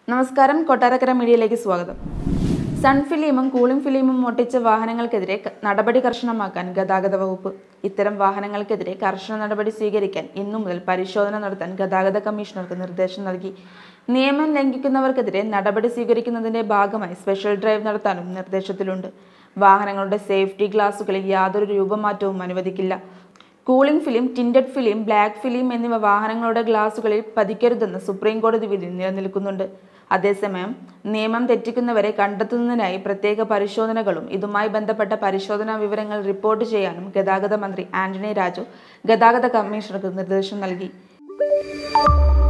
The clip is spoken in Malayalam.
നമസ്കാരം കൊട്ടാരക്കര മീഡിയയിലേക്ക് സ്വാഗതം സൺ ഫിലിമും കൂളിംഗ് ഫിലിമും ഒട്ടിച്ച വാഹനങ്ങൾക്കെതിരെ ക- നടപടി കർശനമാക്കാൻ ഗതാഗത വകുപ്പ് ഇത്തരം വാഹനങ്ങൾക്കെതിരെ കർശന നടപടി സ്വീകരിക്കാൻ ഇന്നു മുതൽ പരിശോധന നടത്താൻ ഗതാഗത കമ്മീഷണർക്ക് നിർദ്ദേശം നൽകി നിയമം ലംഘിക്കുന്നവർക്കെതിരെ നടപടി സ്വീകരിക്കുന്നതിന്റെ ഭാഗമായി സ്പെഷ്യൽ ഡ്രൈവ് നടത്താനും നിർദ്ദേശത്തിലുണ്ട് വാഹനങ്ങളുടെ സേഫ്റ്റി ഗ്ലാസുകളിൽ യാതൊരു രൂപമാറ്റവും അനുവദിക്കില്ല cooling film tinted film black film എന്നിവ വാഹനങ്ങളുടെ ഗ്ലാസുകളിൽ പതിക്കരുതെന്ന് സുപ്രീം കോടതി വിധി നിലനിൽക്കുന്നുണ്ട് അതേസമയം നിയമം തെറ്റിക്കുന്നവരെ കണ്ടെത്തുന്നതിനായി പ്രത്യേക പരിശോധനകളും ഇതുമായി ബന്ധപ്പെട്ട പരിശോധനാ വിവരങ്ങൾ റിപ്പോർട്ട് ചെയ്യാനും ഗതാഗത മന്ത്രി ആന്റണി രാജു ഗതാഗത കമ്മീഷണർക്ക് നിർദ്ദേശം നൽകി